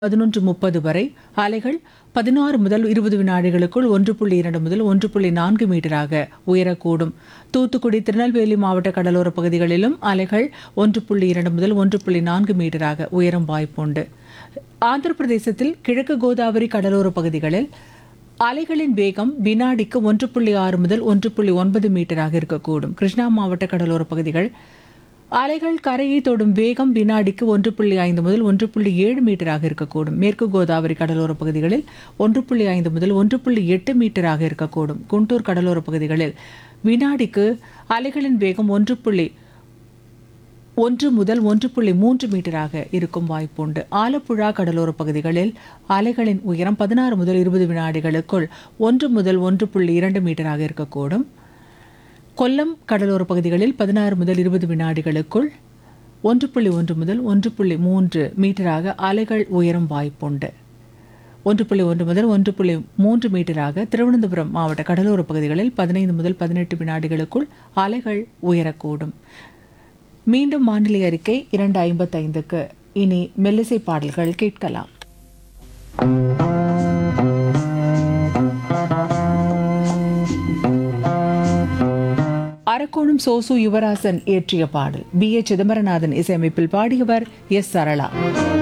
பதினொன்று முப்பது வரை அலைகள் பதினாறு முதல் இருபது வினாடிகளுக்குள் ஒன்று புள்ளி இரண்டு முதல் ஒன்று புள்ளி நான்கு மீட்டராக உயரக்கூடும் தூத்துக்குடி திருநெல்வேலி மாவட்ட கடலோர பகுதிகளிலும் அலைகள் ஒன்று புள்ளி இரண்டு முதல் ஒன்று புள்ளி நான்கு மீட்டராக உயரும் வாய்ப்புண்டு ஆந்திர பிரதேசத்தில் கிழக்கு கோதாவரி கடலோர பகுதிகளில் அலைகளின் வேகம் வினாடிக்கு ஒன்று புள்ளி ஆறு முதல் ஒன்று புள்ளி ஒன்பது மீட்டராக இருக்கக்கூடும் கிருஷ்ணா மாவட்ட கடலோர பகுதிகள் அலைகள் கரையை தொடும் வேகம் வினாடிக்கு ஒன்று புள்ளி ஐந்து முதல் ஒன்று புள்ளி ஏழு மீட்டராக இருக்கக்கூடும் மேற்கு கோதாவரி கடலோர பகுதிகளில் ஒன்று புள்ளி ஐந்து முதல் ஒன்று புள்ளி எட்டு மீட்டராக இருக்கக்கூடும் குண்டூர் கடலோர பகுதிகளில் வினாடிக்கு அலைகளின் வேகம் ஒன்று புள்ளி ஒன்று முதல் ஒன்று புள்ளி மூன்று மீட்டராக இருக்கும் வாய்ப்புண்டு ஆலப்புழா கடலோர பகுதிகளில் அலைகளின் உயரம் பதினாறு முதல் இருபது வினாடிகளுக்குள் ஒன்று முதல் ஒன்று புள்ளி இரண்டு மீட்டராக இருக்கக்கூடும் கொல்லம் கடலோர பகுதிகளில் பதினாறு முதல் இருபது வினாடிகளுக்குள் ஒன்று புள்ளி ஒன்று முதல் ஒன்று புள்ளி மூன்று மீட்டராக அலைகள் உயரும் வாய்ப்புண்டு ஒன்று புள்ளி ஒன்று முதல் ஒன்று புள்ளி மூன்று மீட்டராக திருவனந்தபுரம் மாவட்ட கடலோர பகுதிகளில் பதினைந்து முதல் பதினெட்டு வினாடிகளுக்குள் அலைகள் உயரக்கூடும் மீண்டும் வானிலை அறிக்கை இரண்டு ஐம்பத்தைந்துக்கு இனி மெல்லிசை பாடல்கள் கேட்கலாம் அரக்கோணம் சோசு யுவராசன் இயற்றிய பாடல் பி ஏ சிதம்பரநாதன் இசையமைப்பில் பாடியவர் எஸ் சரளா